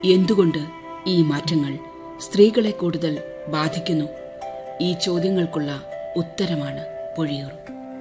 എന്തുകൊണ്ട് ഈ മാറ്റങ്ങൾ സ്ത്രീകളെ കൂടുതൽ ബാധിക്കുന്നു ഈ ചോദ്യങ്ങൾക്കുള്ള ഉത്തരമാണ് പൊഴിയൂർ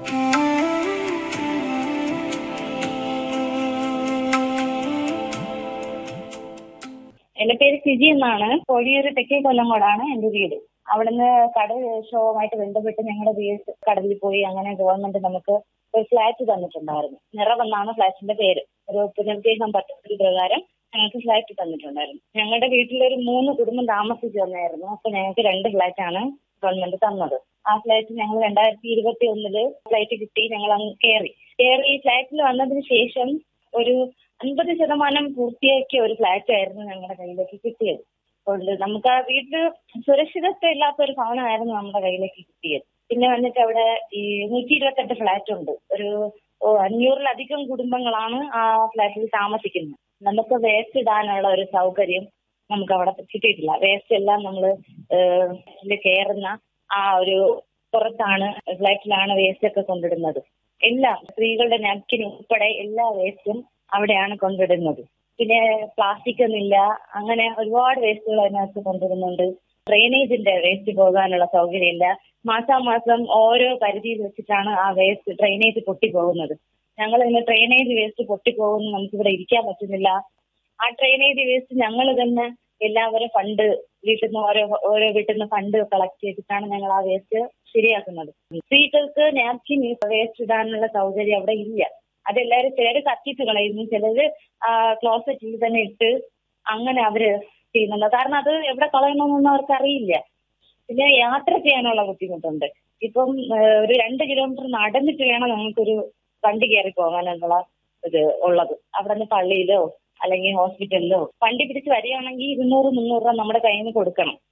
എന്റെ പേര് സിജി എന്നാണ് കോഴിയൂർ തെക്കേ കൊല്ലങ്കോടാണ് എന്റെ വീട് അവിടുന്ന് കടൽ ക്ഷോഭമായിട്ട് ബന്ധപ്പെട്ട് ഞങ്ങളുടെ വീട് കടലിൽ പോയി അങ്ങനെ ഗവൺമെന്റ് നമുക്ക് ഒരു ഫ്ലാറ്റ് തന്നിട്ടുണ്ടായിരുന്നു നിറവെന്നാണ് ഫ്ലാറ്റിന്റെ പേര് ഒരു പുനർജീവനം പദ്ധതി പ്രകാരം ഞങ്ങൾക്ക് ഫ്ലാറ്റ് തന്നിട്ടുണ്ടായിരുന്നു ഞങ്ങളുടെ വീട്ടിലൊരു മൂന്ന് കുടുംബം താമസിച്ചു വന്നായിരുന്നു അപ്പൊ ഞങ്ങൾക്ക് രണ്ട് ഫ്ലാറ്റ് ആണ് ഗവൺമെന്റ് തന്നത് ആ ഫ്ലാറ്റ് ഞങ്ങൾ രണ്ടായിരത്തി ഇരുപത്തി ഒന്നില് ഫ്ലൈറ്റ് കിട്ടി ഞങ്ങൾ അങ്ങ് കയറി കയറി ഈ ഫ്ലാറ്റിൽ വന്നതിന് ശേഷം ഒരു അൻപത് ശതമാനം പൂർത്തിയാക്കിയ ഒരു ഫ്ലാറ്റ് ആയിരുന്നു ഞങ്ങളുടെ കയ്യിലേക്ക് കിട്ടിയത് അതുകൊണ്ട് നമുക്ക് ആ വീട്ടില് സുരക്ഷിതത്വം ഇല്ലാത്ത ഒരു ഭവനമായിരുന്നു നമ്മുടെ കയ്യിലേക്ക് കിട്ടിയത് പിന്നെ വന്നിട്ട് അവിടെ ഈ നൂറ്റി ഇരുപത്തെട്ട് ഫ്ലാറ്റ് ഉണ്ട് ഒരു ഓ, അഞ്ഞൂറിലധികം കുടുംബങ്ങളാണ് ആ ഫ്ലാറ്റിൽ താമസിക്കുന്നത് നമുക്ക് വേസ്റ്റ് ഇടാനുള്ള ഒരു സൗകര്യം നമുക്ക് അവിടെ കിട്ടിയിട്ടില്ല വേസ്റ്റ് എല്ലാം നമ്മൾ കയറുന്ന ആ ഒരു പുറത്താണ് ഫ്ലാറ്റിലാണ് വേസ്റ്റ് ഒക്കെ കൊണ്ടിടുന്നത് എല്ലാം സ്ത്രീകളുടെ നാപ്കിൻ ഉൾപ്പെടെ എല്ലാ വേസ്റ്റും അവിടെയാണ് കൊണ്ടിടുന്നത് പിന്നെ പ്ലാസ്റ്റിക് ഒന്നുമില്ല അങ്ങനെ ഒരുപാട് വേസ്റ്റുകൾ അതിനകത്ത് കൊണ്ടിടുന്നുണ്ട് ഡ്രെയിനേജിന്റെ വേസ്റ്റ് പോകാനുള്ള സൗകര്യമില്ല മാസാമാസം ഓരോ പരിധിയിൽ വെച്ചിട്ടാണ് ആ വേസ്റ്റ് ഡ്രെയിനേജ് പൊട്ടിപ്പോകുന്നത് ഞങ്ങൾ ഇന്ന് ഡ്രെയിനേജ് വേസ്റ്റ് പൊട്ടിപ്പോകുന്നു നമുക്കിവിടെ ഇരിക്കാൻ പറ്റുന്നില്ല ആ ഡ്രെയിനേജ് വേസ്റ്റ് ഞങ്ങൾ തന്നെ എല്ലാവരും ഫണ്ട് വീട്ടിൽ നിന്ന് ഓരോ ഓരോ വീട്ടിൽ നിന്ന് ഫണ്ട് കളക്ട് ചെയ്തിട്ടാണ് ഞങ്ങൾ ആ വേസ്റ്റ് ശരിയാക്കുന്നത് സ്ത്രീകൾക്ക് നാപ്കിൻ വേസ്റ്റ് ഇടാനുള്ള സൗകര്യം അവിടെ ഇല്ല അതെല്ലാവരും ചിലര് കത്തിച്ച് കളയുന്നു ചിലര് ക്ലോസറ്റിൽ തന്നെ ഇട്ട് അങ്ങനെ അവര് ചെയ്യുന്നുണ്ട് കാരണം അത് എവിടെ കളയണമെന്നൊന്നും അവർക്ക് അറിയില്ല പിന്നെ യാത്ര ചെയ്യാനുള്ള ബുദ്ധിമുട്ടുണ്ട് ഇപ്പം ആ, ഒരു രണ്ട് കിലോമീറ്റർ നടന്നിട്ട് വേണം നമുക്കൊരു വണ്ടി കയറി പോകാനുള്ള ഇത് ഉള്ളത് അവിടെ നിന്ന് പള്ളിയിലോ അല്ലെങ്കിൽ ഹോസ്പിറ്റലിലോ വണ്ടി പിടിച്ച് വരികയാണെങ്കിൽ ഇരുന്നൂറ് മുന്നൂറ് രൂപ നമ്മുടെ കയ്യിൽ നിന്ന് കൊടുക്കണം